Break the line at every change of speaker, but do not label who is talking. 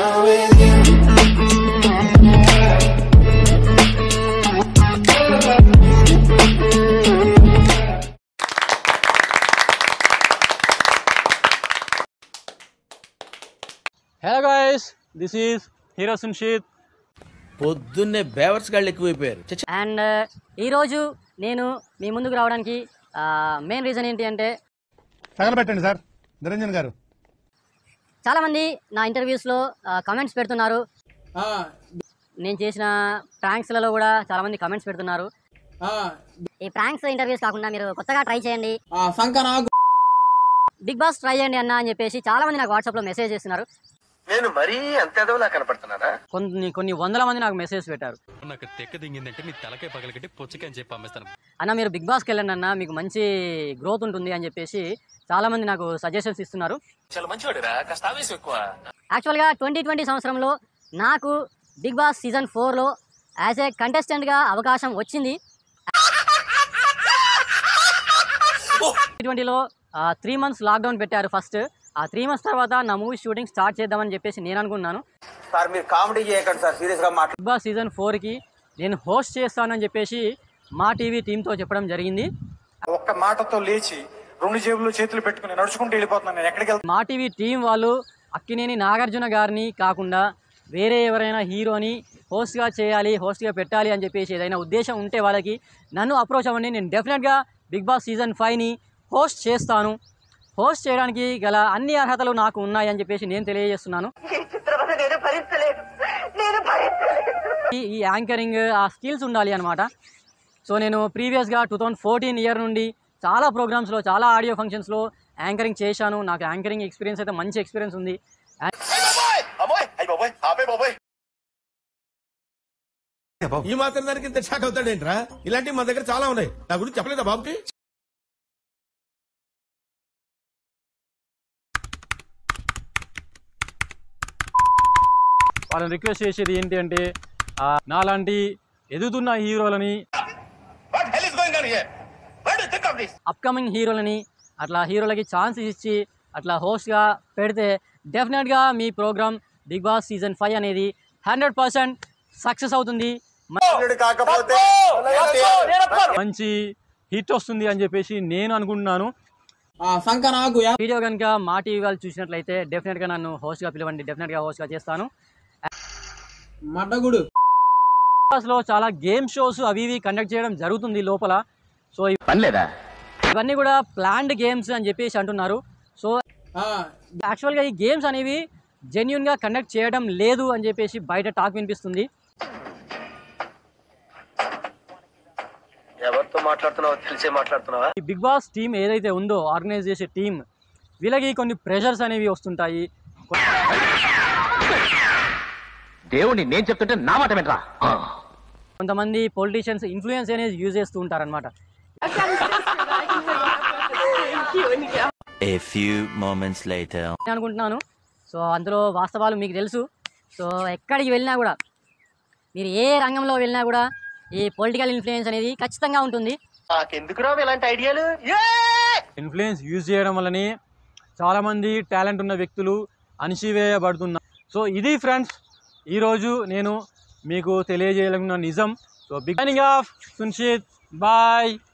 Hello guys this is hero Sunshith
పొద్దున్నే బేవర్స్ గాళ్ళు ఎక్కువైపోయారు చచ్చ
అండ్ ఈరోజు నేను మీ ముందుకు రావడానికి మెయిన్ రీజన్ ఏంటి అంటే
తగలబెట్టండి సార్ నిరంజన్ గారు
చాలామంది నా ఇంటర్వ్యూస్లో కమెంట్స్ పెడుతున్నారు నేను చేసిన ప్రాంక్స్లలో కూడా చాలామంది కమెంట్స్ పెడుతున్నారు ఈ ప్రాంక్స్ ఇంటర్వ్యూస్ కాకుండా మీరు కొత్తగా ట్రై చేయండి బిగ్ బాస్ ట్రై చేయండి అన్న అని చెప్పేసి చాలామంది నాకు వాట్సాప్లో మెసేజ్ చేస్తున్నారు
నేను మరీ అంత ఎదవలా కనపడుతున్నానా
కొన్ని కొన్ని వందల మంది నాకు మెసేజ్ పెట్టారు
నాకు తెక్క దింగిందంటే నీ తలకాయ పగలగట్టి పుచ్చకాయ చెప్పి అమ్మేస్తాను
అన్న మీరు బిగ్ బాస్కి వెళ్ళండి అన్న మీకు మంచి గ్రోత్ ఉంటుంది అని చెప్పేసి చాలామంది నాకు సజెషన్స్ ఇస్తున్నారు
చాలా మంచివాడురా కాస్త ఆవేశం ఎక్కువ
యాక్చువల్గా ట్వంటీ ట్వంటీ సంవత్సరంలో నాకు బిగ్ బాస్ సీజన్ ఫోర్లో యాజ్ ఏ కంటెస్టెంట్గా అవకాశం వచ్చింది ట్వంటీలో త్రీ మంత్స్ లాక్డౌన్ పెట్టారు ఫస్ట్ ఆ త్రీ మంత్స్ తర్వాత నా మూవీ షూటింగ్ స్టార్ట్ చేద్దామని చెప్పేసి నేను అనుకున్నాను
సార్ మీరు కామెడీ చేయకండి సార్ సీరియస్ గా మాట్లాడు
బిగ్ బాస్ సీజన్ ఫోర్కి నేను హోస్ట్ చేస్తానని చెప్పేసి మా టీవీ టీంతో చెప్పడం జరిగింది
ఒక్క మాటతో లేచి రెండు జేబులు చేతులు పెట్టుకుని నడుచుకుంటూ వెళ్ళిపోతున్నాను నేను ఎక్కడికి వెళ్తాను
మా టీవీ టీం వాళ్ళు అక్కినేని నాగార్జున గారిని కాకుండా వేరే ఎవరైనా హీరోని హోస్ట్గా చేయాలి హోస్ట్గా పెట్టాలి అని చెప్పేసి ఏదైనా ఉద్దేశం ఉంటే వాళ్ళకి నన్ను అప్రోచ్ అవ్వండి నేను డెఫినెట్గా బిగ్ బాస్ సీజన్ ఫైవ్ని హోస్ట్ చేస్తాను హోస్ట్ చేయడానికి గల అన్ని అర్హతలు నాకు ఉన్నాయి అని చెప్పేసి నేను తెలియజేస్తున్నాను ఈ- ఈ యాంకరింగ్ ఆ స్కిల్స్ ఉండాలి అనమాట సో నేను ప్రీవియస్గా టూ థౌజండ్ ఫోర్టీన్ ఇయర్ నుండి చాలా ప్రోగ్రామ్స్లో చాలా ఆడియో ఫంక్షన్స్లో యాంకరింగ్ చేశాను నాకు యాంకరింగ్ ఎక్స్పీరియన్స్ అయితే మంచి ఎక్స్పీరియన్స్ ఉంది
అమ్మోయ్ అయ్యి బాబోయ్ ఆపే బాబోయ్
ఈ మాత్రం దానికి ఇంత షాక్ అవుతాడేంట్రా ఇలాంటివి మా దగ్గర చాలా ఉన్నాయి నా గురించి చెప్పలేదా బాబుకి
వాళ్ళని రిక్వెస్ట్ చేసేది ఏంటి అంటే ఆ, నాలాంటి ఎదుగుతున్న హీరోలని
what hell is going on here what do think of this
upcoming హీరోలని అట్లా హీరోలకి ఛాన్స్ ఇచ్చి అట్లా హోస్ట్గా పెడితే డెఫినెట్గా మీ programme Bigg Boss season five అనేది హండ్రెడ్ పర్సెంట్ సక్సెస్ అవుతుంది మ-
కాకపోతే
మంచి హిట్ వస్తుంది అని చెప్పేసి నేను అనుకుంటున్నాను
వీడియో కనుక మా టీవీ వాళ్ళు చూసినట్లయితే డెఫినెట్గా నన్ను హోస్ట్గా పిలవండి డెఫినెట్గా హోస్ట్గా చేస్తాను
మడ్డగుడు
లో చాలా గేమ్ షోస్ అవి ఇవి కండక్ట్ చేయడం జరుగుతుంది లోపల సో ఇవ్-
పనిలేదా
ఇవన్నీ కూడా ప్లాన్డ్ గేమ్స్ అని చెప్పేసి అంటున్నారు సో యాక్చువల్గా ఈ గేమ్స్ అనేవి జెన్యున్గా కండక్ట్ చేయడం లేదు అని చెప్పేసి బయట టాక్ వినిపిస్తుంది
ఎవరితో మాట్లాడుతున్నావో తెలిసే మాట్లాడుతున్నావా
ఈ బిగ్ బాస్ టీం ఏదైతే ఉందో ఆర్గనైజ్ చేసే టీం వీళ్ళకి కొన్ని ప్రెషర్స్ అనేవి వస్తుంటాయి
దేవుని నేను చెప్తుంటే నా మాట వినరా
కొంతమంది పొలిటీషియన్స్ ఇన్ఫ్లుయెన్స్ అనేది యూజ్ చేస్తూ ఉంటారనమాట
A few moments later.
నేను అనుకుంటున్నాను సో అందులో వాస్తవాలు మీకు తెలుసు సో ఎక్కడికి వెళ్ళినా కూడా మీరు ఏ రంగంలో వెళ్ళినా కూడా ఈ పొలిటికల్ ఇన్ఫ్లుయెన్స్ అనేది ఖచ్చితంగా ఉంటుంది
నాకెందుకు రావు ఇలాంటి ఐడియాలు
ఇన్ఫ్లుయెన్స్ యూజ్ చేయడం వల్లనే చాలామంది టాలెంట్ ఉన్న వ్యక్తులు అణిచివేయబడుతున్నారు సో ఇది ఫ్రెండ్స్ ఈరోజు నేను మీకు తెలియజేయాలనుకున్న నిజం so beginning of Sunshith bye